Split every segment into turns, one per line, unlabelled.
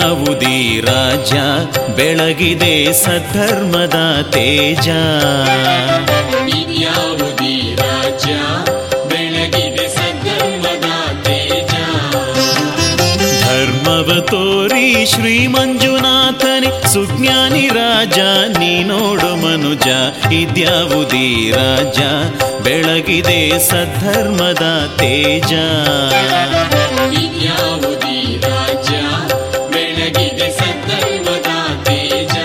ಇದ್ಯಾವುದೀ ರಾಜ್ಯ ಬೆಳಗಿದೆ ಸದ್ಧರ್ಮದ ತೇಜ
ಇದ್ಯಾವುದೀ ರಾಜ್ಯ ಬೆಳಗಿದೆ ಸದ್ಧರ್ಮದ ತೇಜ
ಧರ್ಮವ ತೋರಿ ಶ್ರೀ ಮಂಜುನಾಥನಿ ಸುಜ್ಞಾನಿ ರಾಜ ನೀ ನೋಡು ಮನುಜ ಇದ್ಯಾವುದೀ ರಾಜ ಬೆಳಗಿದೆ ಸದ್ಧರ್ಮದ ತೇಜ
ಇದ್ಯಾವುದೀ ರಾಜ್ಯ ಬೆಳಗಿದೆ ಸದ್ಧರ್ಮದ ತೇಜ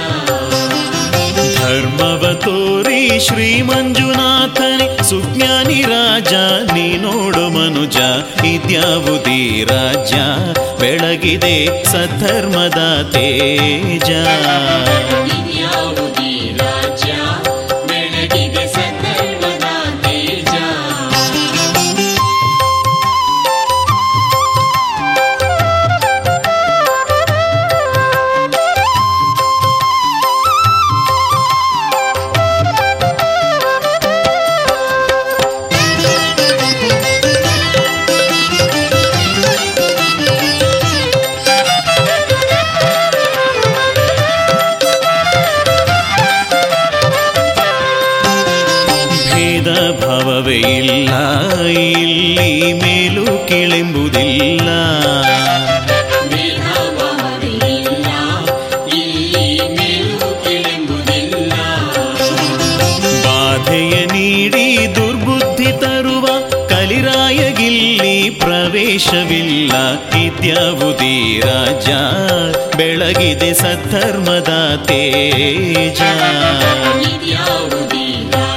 ಧರ್ಮವ ತೋರಿ ಶ್ರೀ ಮಂಜುನಾಥನಿ ಸುಜ್ಞಾನಿ ರಾಜ ನೀ ನೋಡು ಮನುಜ ಇದ್ಯಾವುದೀ ರಾಜ್ಯ ಬೆಳಗಿದೆ ಸದ್ಧರ್ಮದ ತೇಜ
ಇದ್ಯಾವುದೀ ರಾಜ್ಯ ಬೆಳಗಿದೆ ಸದ್ಧರ್ಮದ ತೇಜ
ಭೇದ ಭಾವವೇ ಇಲ್ಲ ಇಲ್ಲಿ ಮೇಲು ಕೆಳೆಂಬುದಿಲ್ಲ
ಭೇದಭಾವವಿಲ್ಲ ಇಲ್ಲಿ ಮೇಲು ಕೆಳೆಂಬುದಿಲ್ಲ
ಬಾಧೆಯ ನೀಡಿ ದುರ್ಬುದ್ಧಿ ತರುವ ಕಲಿರಾಯಗಿಲ್ಲಿ ಪ್ರವೇಶವಿಲ್ಲ ಇದ್ಯಾವುದೀ ರಾಜ ಬೆಳಗಿದೆ ಸದ್ಧರ್ಮದ ತೇಜ
ಇದ್ಯಾವುದೀ ರಾಜ್ಯ